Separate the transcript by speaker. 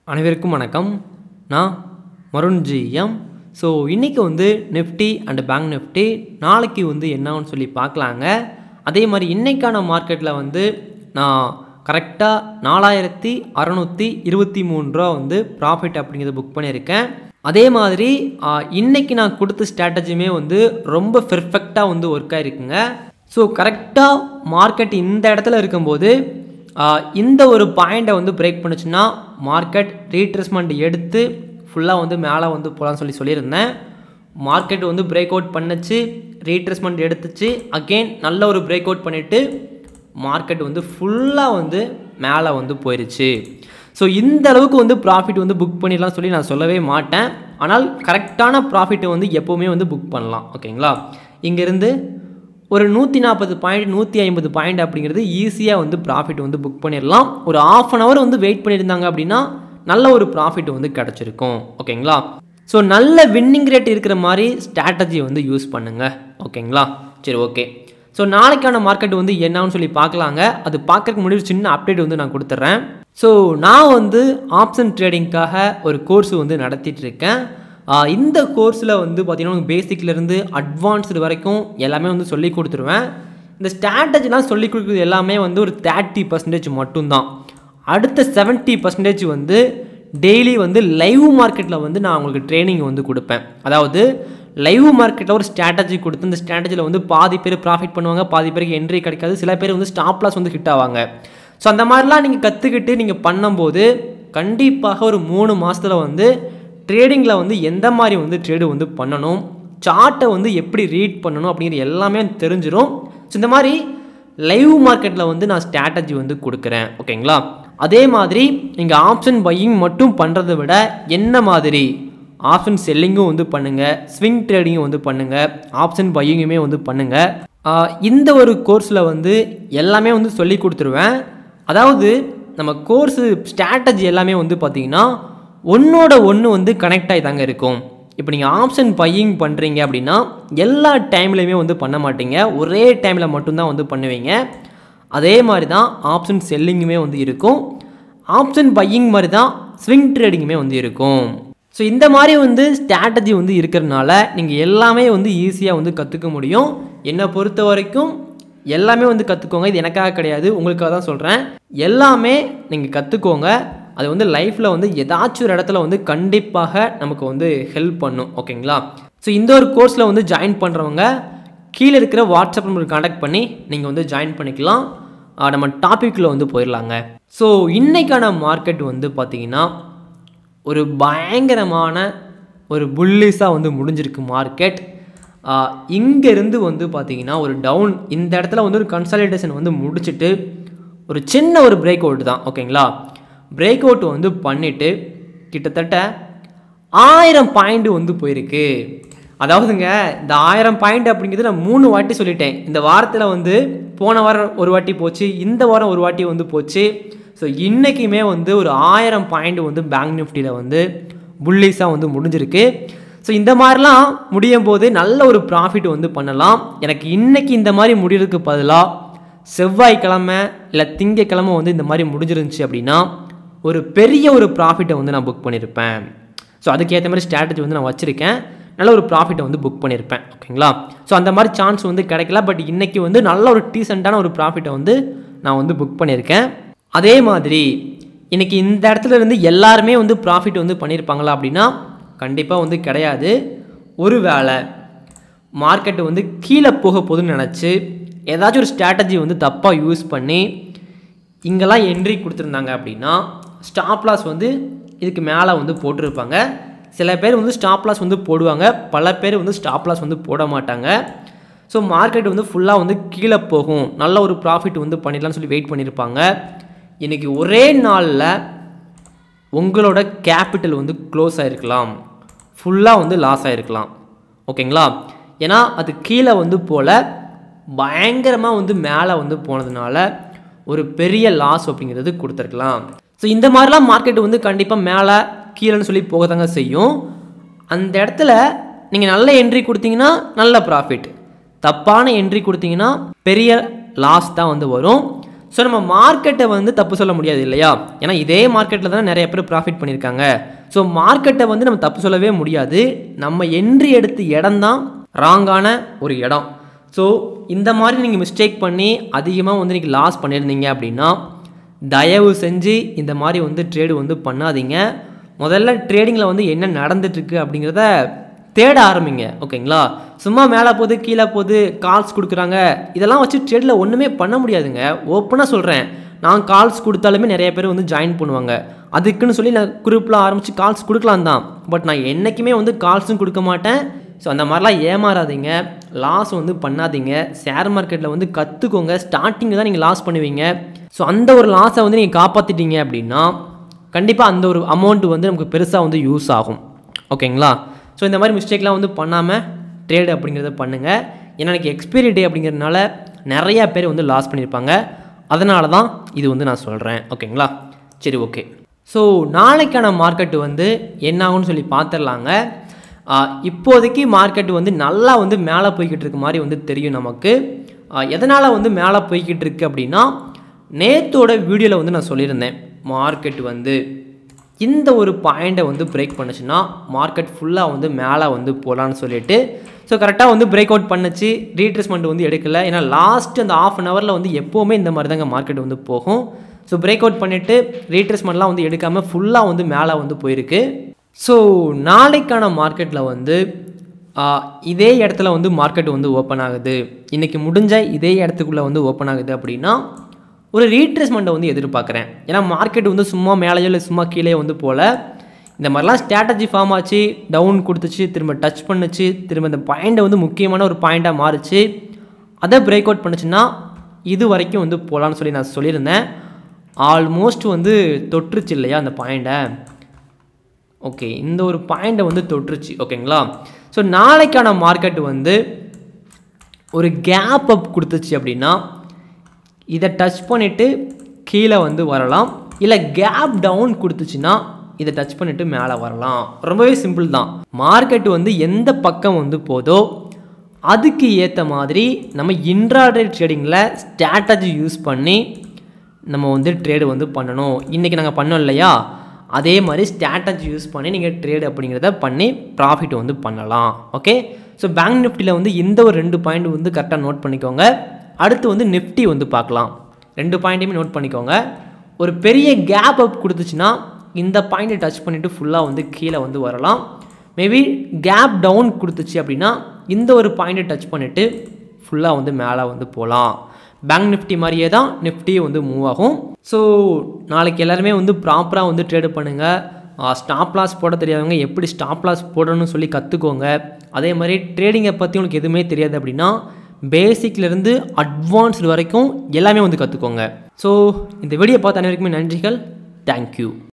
Speaker 1: அனைவருக்கும் வணக்கம் நான் மருண் ஜிஎம் ஸோ இன்றைக்கி வந்து நிஃப்டி அண்ட் பேங்க் நிஃப்டி நாளைக்கு வந்து என்னன்னு சொல்லி பார்க்கலாங்க அதே மாதிரி இன்றைக்கான மார்க்கெட்டில் வந்து நான் கரெக்டாக நாலாயிரத்தி அறநூற்றி இருபத்தி மூணு ரூபா வந்து ப்ராஃபிட் அப்படிங்கிறத புக் பண்ணியிருக்கேன் அதே மாதிரி ஆ, இன்னைக்கு நான் கொடுத்த ஸ்ட்ராட்டஜியுமே வந்து ரொம்ப பெர்ஃபெக்டாக வந்து ஒர்க் ஆயிருக்குங்க ஸோ கரெக்டாக மார்க்கெட் இந்த இடத்துல இருக்கும்போது ஆஹ் இந்த ஒரு பாயிண்ட்டை வந்து பிரேக் பண்ணுச்சுன்னா மார்க்கெட் ரீட்ரெஸ்மெண்ட் எடுத்து ஃபுல்லாக வந்து மேலே வந்து போகலான்னு சொல்லி சொல்லியிருந்தேன் மார்க்கெட் வந்து பிரேக் அவுட் பண்ணுச்சு ரீட்ரெஸ்மெண்ட் எடுத்துச்சு அகெயின் நல்ல ஒரு பிரேக் அவுட் பண்ணிவிட்டு மார்க்கெட் வந்து ஃபுல்லாக வந்து மேலே வந்து போயிருச்சு ஸோ இந்த அளவுக்கு வந்து ப்ராஃபிட் வந்து புக் பண்ணிடலாம் சொல்லி நான் சொல்லவே மாட்டேன் ஆனால் கரெக்டான ப்ராஃபிட்டை வந்து எப்போவுமே வந்து புக் பண்ணலாம் ஓகேங்களா இங்கேருந்து ஒரு நூற்றி நாற்பது பாயிண்ட் நூற்றி ஐம்பது பாயிண்ட் அப்படிங்கிறது ஈஸியாக வந்து ப்ராஃபிட் வந்து புக் பண்ணிடலாம் ஒரு ஆஃப் அன் ஹவர் வந்து வெயிட் பண்ணியிருந்தாங்க அப்படின்னா நல்ல ஒரு ப்ராஃபிட் வந்து கிடச்சிருக்கும் ஓகேங்களா ஸோ நல்ல வின்னிங் ரேட் இருக்கிற மாதிரி ஸ்ட்ராட்டஜி வந்து யூஸ் பண்ணுங்கள் ஓகேங்களா சரி ஓகே ஸோ நாளைக்கான மார்க்கெட் வந்து என்னன்னு சொல்லி பார்க்கலாங்க அது பார்க்கறதுக்கு முன்னாடி ஒரு சின்ன அப்டேட் வந்து நான் கொடுத்துட்றேன் ஸோ நான் வந்து ஆப்ஷன் ட்ரேடிங்க்காக ஒரு கோர்ஸ் வந்து நடத்திட்டு இருக்கேன் ஆஹ் இந்த கோர்ஸில் வந்து பார்த்தீங்கன்னா பேசிக்லேருந்து அட்வான்ஸ்டு வரைக்கும் எல்லாமே வந்து சொல்லி கொடுத்துருவேன் இந்த ஸ்ட்ராட்டஜிலாம் சொல்லி கொடுக்குறது எல்லாமே வந்து ஒரு தேர்ட்டி பர்சன்டேஜ் மட்டும்தான் அடுத்த செவன்ட்டி பர்சன்டேஜ் வந்து டெய்லி வந்து லைவ் மார்க்கெட்டில் வந்து நான் உங்களுக்கு ட்ரைனிங் வந்து கொடுப்பேன் அதாவது லைவ் மார்க்கெட்டில் ஒரு ஸ்ட்ராட்டஜி கொடுத்து இந்த ஸ்ட்ராட்டஜியில் வந்து பாதி பேர் ப்ராஃபிட் பண்ணுவாங்க பாதி பேருக்கு என்ட்ரி கிடைக்காது சில பேர் வந்து ஸ்டாப் லாஸ் வந்து ஹிட் ஆவாங்க ஸோ அந்த மாதிரிலாம் நீங்கள் கற்றுக்கிட்டு நீங்கள் பண்ணும்போது கண்டிப்பாக ஒரு மூணு மாதத்தில் வந்து ட்ரேடிங்கில் வந்து எந்த மாதிரி வந்து ட்ரேடு வந்து பண்ணணும் சார்ட்டை வந்து எப்படி ரீட் பண்ணணும் அப்படிங்கிறது எல்லாமே தெரிஞ்சிடும் ஸோ இந்த மாதிரி லைவ் மார்க்கெட்டில் வந்து நான் ஸ்ட்ராட்டஜி வந்து கொடுக்குறேன் ஓகேங்களா அதே மாதிரி நீங்கள் ஆப்ஷன் பையிங் மட்டும் பண்ணுறதை விட என்ன மாதிரி ஆப்ஷன் செல்லிங்கும் வந்து பண்ணுங்கள் ஸ்விங் ட்ரேடிங்கும் வந்து பண்ணுங்கள் ஆப்ஷன் பையிங்குமே வந்து பண்ணுங்கள் ஆஹ் இந்த ஒரு கோர்ஸில் வந்து எல்லாமே வந்து சொல்லி கொடுத்துருவேன் அதாவது நம்ம கோர்ஸு ஸ்ட்ராட்டஜி எல்லாமே வந்து பார்த்தீங்கன்னா ஒன்றோட ஒன்று வந்து கனெக்ட் ஆகி தாங்க இருக்கும் இப்போ நீங்கள் ஆப்ஷன் பையிங் பண்ணுறீங்க அப்படின்னா எல்லா டைம்லையுமே வந்து பண்ண மாட்டீங்க ஒரே டைமில் மட்டும்தான் வந்து பண்ணுவீங்க அதே மாதிரி தான் ஆப்ஷன் செல்லிங்குமே வந்து இருக்கும் ஆப்ஷன் பையிங் மாதிரி தான் ஸ்விங் ட்ரேடிங்குமே வந்து இருக்கும் ஸோ இந்த மாதிரி வந்து ஸ்ட்ராட்டஜி வந்து இருக்கிறதுனால நீங்கள் எல்லாமே வந்து ஈஸியாக வந்து கற்றுக்க முடியும் என்னை பொறுத்த வரைக்கும் எல்லாமே வந்து கற்றுக்கோங்க இது எனக்காக கிடையாது உங்களுக்காக தான் சொல்கிறேன் எல்லாமே நீங்கள் கற்றுக்கோங்க அது வந்து லைஃப்பில் வந்து ஏதாச்சும் ஒரு இடத்துல வந்து கண்டிப்பாக நமக்கு வந்து ஹெல்ப் பண்ணும் ஓகேங்களா ஸோ இந்த ஒரு கோர்ஸில் வந்து ஜாயின் பண்ணுறவங்க கீழே இருக்கிற வாட்ஸ்அப் நம்பருக்கு காண்டாக்ட் பண்ணி நீங்கள் வந்து ஜாயின் பண்ணிக்கலாம் ஆஹ் நம்ம டாப்பிக்கில் வந்து போயிடலாங்க ஸோ இன்னைக்கான மார்க்கெட் வந்து பார்த்தீங்கன்னா ஒரு பயங்கரமான ஒரு புல்லிஸாக வந்து முடிஞ்சிருக்கு மார்க்கெட் இங்கேருந்து வந்து பார்த்தீங்கன்னா ஒரு டவுன் இந்த இடத்துல வந்து ஒரு கன்சாலிடேஷன் வந்து முடிச்சுட்டு ஒரு சின்ன ஒரு பிரேக் அவுட் தான் ஓகேங்களா பிரேக் அவுட் வந்து பண்ணிவிட்டு கிட்டத்தட்ட ஆயிரம் பாயிண்ட் வந்து போயிருக்கு அதாவதுங்க இந்த ஆயிரம் பாயிண்ட் அப்படிங்கிறது நான் மூணு வாட்டி சொல்லிட்டேன் இந்த வாரத்தில் வந்து போன வாரம் ஒரு வாட்டி போச்சு இந்த வாரம் ஒரு வாட்டி வந்து போச்சு ஸோ இன்றைக்குமே வந்து ஒரு ஆயிரம் பாயிண்ட் வந்து பேங்க் நிஃப்டியில் வந்து புல்லிஸாக வந்து முடிஞ்சிருக்கு ஸோ இந்த மாதிரிலாம் முடியும் போது நல்ல ஒரு ப்ராஃபிட் வந்து பண்ணலாம் எனக்கு இன்னைக்கு இந்த மாதிரி முடியறதுக்கு பதிலாக செவ்வாய்க்கிழமை இல்லை திங்கக்கிழமை வந்து இந்த மாதிரி முடிஞ்சிருந்துச்சு அப்படின்னா ஒரு பெரிய ஒரு ப்ராஃபிட்டை வந்து நான் புக் பண்ணியிருப்பேன் ஸோ அதுக்கேற்ற மாதிரி ஸ்ட்ராட்டஜி வந்து நான் வச்சுருக்கேன் நல்ல ஒரு ப்ராஃபிட்டை வந்து புக் பண்ணியிருப்பேன் ஓகேங்களா ஸோ அந்த மாதிரி சான்ஸ் வந்து கிடைக்கல பட் இன்றைக்கி வந்து நல்ல ஒரு டீசெண்டான ஒரு ப்ராஃபிட்டை வந்து நான் வந்து புக் பண்ணியிருக்கேன் அதே மாதிரி இன்றைக்கி இந்த இடத்துல இருந்து எல்லாருமே வந்து ப்ராஃபிட் வந்து பண்ணியிருப்பாங்களா அப்படின்னா கண்டிப்பாக வந்து கிடையாது ஒருவேளை மார்க்கெட்டு வந்து கீழே போக போகுதுன்னு நினச்சி ஏதாச்சும் ஒரு ஸ்ட்ராட்டஜி வந்து தப்பாக யூஸ் பண்ணி இங்கெல்லாம் என்ட்ரி கொடுத்துருந்தாங்க அப்படின்னா ஸ்டாப் லாஸ் வந்து இதுக்கு மேலே வந்து போட்டிருப்பாங்க சில பேர் வந்து ஸ்டாப் லாஸ் வந்து போடுவாங்க பல பேர் வந்து ஸ்டாப் லாஸ் வந்து போட மாட்டாங்க ஸோ மார்க்கெட் வந்து ஃபுல்லாக வந்து கீழே போகும் நல்ல ஒரு ப்ராஃபிட் வந்து பண்ணிடலாம்னு சொல்லி வெயிட் பண்ணியிருப்பாங்க இன்றைக்கி ஒரே நாளில் உங்களோட கேபிட்டல் வந்து க்ளோஸ் ஆகிருக்கலாம் ஃபுல்லாக வந்து லாஸ் ஆகிருக்கலாம் ஓகேங்களா ஏன்னா அது கீழே வந்து போல் பயங்கரமாக வந்து மேலே வந்து போனதுனால ஒரு பெரிய லாஸ் அப்படிங்கிறது கொடுத்துருக்கலாம் ஸோ இந்த மாதிரிலாம் மார்க்கெட் வந்து கண்டிப்பாக மேலே கீழேன்னு சொல்லி போகதாங்க செய்யும் அந்த இடத்துல நீங்கள் நல்ல என்ட்ரி கொடுத்தீங்கன்னா நல்ல ப்ராஃபிட் தப்பான என்ட்ரி கொடுத்தீங்கன்னா பெரிய லாஸ் தான் வந்து வரும் ஸோ நம்ம மார்க்கெட்டை வந்து தப்பு சொல்ல முடியாது இல்லையா ஏன்னா இதே மார்க்கெட்டில் தான் நிறைய பேர் ப்ராஃபிட் பண்ணியிருக்காங்க ஸோ மார்க்கெட்டை வந்து நம்ம தப்பு சொல்லவே முடியாது நம்ம என்ட்ரி எடுத்த இடம் தான் ராங்கான ஒரு இடம் ஸோ இந்த மாதிரி நீங்கள் மிஸ்டேக் பண்ணி அதிகமாக வந்து நீங்கள் லாஸ் பண்ணியிருந்தீங்க அப்படின்னா தயவு செஞ்சு இந்த மாதிரி வந்து ட்ரேடு வந்து பண்ணாதீங்க முதல்ல ட்ரேடிங்கில் வந்து என்ன நடந்துட்டுருக்கு அப்படிங்கிறத தேட ஆரம்பிங்க ஓகேங்களா சும்மா மேலே போகுது கீழே போகுது கால்ஸ் கொடுக்குறாங்க இதெல்லாம் வச்சு ட்ரேடில் ஒன்றுமே பண்ண முடியாதுங்க ஓப்பனாக சொல்கிறேன் நான் கால்ஸ் கொடுத்தாலுமே நிறைய பேர் வந்து ஜாயின் பண்ணுவாங்க அதுக்குன்னு சொல்லி நான் குரூப்பில் ஆரம்பித்து கால்ஸ் கொடுக்கலாம் தான் பட் நான் என்றைக்குமே வந்து கால்ஸும் கொடுக்க மாட்டேன் ஸோ அந்த மாதிரிலாம் ஏமாறாதீங்க லாஸ் வந்து பண்ணாதீங்க ஷேர் மார்க்கெட்டில் வந்து கற்றுக்கோங்க ஸ்டார்டிங்கில் தான் நீங்கள் லாஸ் பண்ணுவீங்க ஸோ அந்த ஒரு லாஸை வந்து நீங்கள் காப்பாற்றிட்டீங்க அப்படின்னா கண்டிப்பாக அந்த ஒரு அமௌண்ட் வந்து நமக்கு பெருசாக வந்து யூஸ் ஆகும் ஓகேங்களா ஸோ இந்த மாதிரி மிஸ்டேக்லாம் வந்து பண்ணாமல் ட்ரேடு அப்படிங்கிறத பண்ணுங்கள் ஏன்னா எனக்கு எக்ஸ்பைரி டே அப்படிங்கிறதுனால நிறையா பேர் வந்து லாஸ் பண்ணியிருப்பாங்க அதனால தான் இது வந்து நான் சொல்கிறேன் ஓகேங்களா சரி ஓகே ஸோ நாளைக்கான மார்க்கெட்டு வந்து என்ன ஆகும்னு சொல்லி பார்த்துடலாங்க ஆஹ் இப்போதைக்கு மார்க்கெட் வந்து நல்லா வந்து மேலே போய்கிட்டு இருக்க மாதிரி வந்து தெரியும் நமக்கு எதனால் வந்து மேலே போய்கிட்டு இருக்கு அப்படின்னா நேத்தோட வீடியோவில் வந்து நான் சொல்லியிருந்தேன் மார்க்கெட் வந்து இந்த ஒரு பாயிண்ட்டை வந்து பிரேக் பண்ணுச்சுன்னா மார்க்கெட் ஃபுல்லாக வந்து மேலே வந்து போகலான்னு சொல்லிட்டு ஸோ கரெக்டாக வந்து பிரேக் அவுட் பண்ணுச்சு ரீட்ரெஸ்மெண்ட் வந்து எடுக்கல ஏன்னா லாஸ்ட் அந்த ஆஃப் அன் ஹவரில் வந்து எப்போவுமே இந்த மாதிரி தாங்க மார்க்கெட் வந்து போகும் ஸோ பிரேக் அவுட் பண்ணிவிட்டு ரீட்ரெஸ்மெண்ட்லாம் வந்து எடுக்காமல் ஃபுல்லாக வந்து மேலே வந்து போயிருக்கு ஸோ நாளைக்கான மார்க்கெட்டில் வந்து ஆ, இதே இடத்துல வந்து மார்க்கெட் வந்து ஓப்பன் ஆகுது இன்றைக்கி முடிஞ்ச இதே இடத்துக்குள்ளே வந்து ஓப்பன் ஆகுது அப்படின்னா ஒரு ரீட்ரேஸ்மெண்ட்டை வந்து எதிர்பார்க்குறேன் ஏன்னா மார்க்கெட் வந்து சும்மா மேலேயோ இல்லை சும்மா கீழே வந்து போகல இந்த மாதிரிலாம் ஸ்ட்ராட்டஜி ஃபார்ம் ஆச்சு டவுன் கொடுத்துச்சு திரும்ப டச் பண்ணுச்சு திரும்ப இந்த பாயிண்ட்டை வந்து முக்கியமான ஒரு பாயிண்ட்டாக மாறுச்சு அதை பிரேக் அவுட் பண்ணுச்சுன்னா இது வரைக்கும் வந்து போகலான்னு சொல்லி நான் சொல்லியிருந்தேன் ஆல்மோஸ்ட் வந்து தொற்றுச்சு இல்லையா அந்த பாயிண்ட்டை ஓகே இந்த ஒரு பாயிண்ட்டை வந்து தொற்றுச்சு ஓகேங்களா ஸோ நாளைக்கான மார்க்கெட் வந்து ஒரு கேப் அப் கொடுத்துச்சு அப்படின்னா இதை டச் பண்ணிவிட்டு கீழே வந்து வரலாம் இல்லை கேப் டவுன் கொடுத்துச்சுன்னா இதை டச் பண்ணிவிட்டு மேலே வரலாம் ரொம்பவே சிம்பிள் தான் மார்க்கெட் வந்து எந்த பக்கம் வந்து போதோ அதுக்கு ஏற்ற மாதிரி நம்ம இன்ட்ராடே ட்ரேடிங்கில் ஸ்ட்ராட்டஜி யூஸ் பண்ணி நம்ம வந்து ட்ரேடு வந்து பண்ணணும் இன்றைக்கி நாங்கள் பண்ணோம் இல்லையா அதே மாதிரி ஸ்ட்ராட்டஜி யூஸ் பண்ணி நீங்கள் ட்ரேடு அப்படிங்கிறத பண்ணி ப்ராஃபிட் வந்து பண்ணலாம் ஓகே ஸோ பேங்க் நிஃப்டியில் வந்து இந்த ஒரு ரெண்டு பாயிண்ட் வந்து கரெக்டாக நோட் பண்ணிக்கோங்க அடுத்து வந்து நிஃப்டி வந்து பார்க்கலாம் ரெண்டு பாயிண்ட்டையுமே நோட் பண்ணிக்கோங்க ஒரு பெரிய கேப் அப் கொடுத்துச்சுன்னா இந்த பாயிண்ட்டை டச் பண்ணிவிட்டு ஃபுல்லாக வந்து கீழே வந்து வரலாம் மேபி கேப் டவுன் கொடுத்துச்சு அப்படின்னா இந்த ஒரு பாயிண்ட்டை டச் பண்ணிவிட்டு ஃபுல்லாக வந்து மேலே வந்து போகலாம் பேங்க் நிஃப்டி மாதிரியே தான் நிஃப்டியும் வந்து மூவ் ஆகும் ஸோ நாளைக்கு எல்லாருமே வந்து ப்ராப்பராக வந்து ட்ரேடு பண்ணுங்கள் ஸ்டாப் லாஸ் போட தெரியாதவங்க எப்படி ஸ்டாப் லாஸ் போடணும்னு சொல்லி கற்றுக்கோங்க அதே மாதிரி ட்ரேடிங்கை பற்றி உங்களுக்கு எதுவுமே தெரியாது அப்படின்னா பேசிக்லேருந்து அட்வான்ஸ்டு வரைக்கும் எல்லாமே வந்து கற்றுக்கோங்க ஸோ இந்த வீடியோ பார்த்த அனைவருக்குமே நன்றிகள் தேங்க்யூ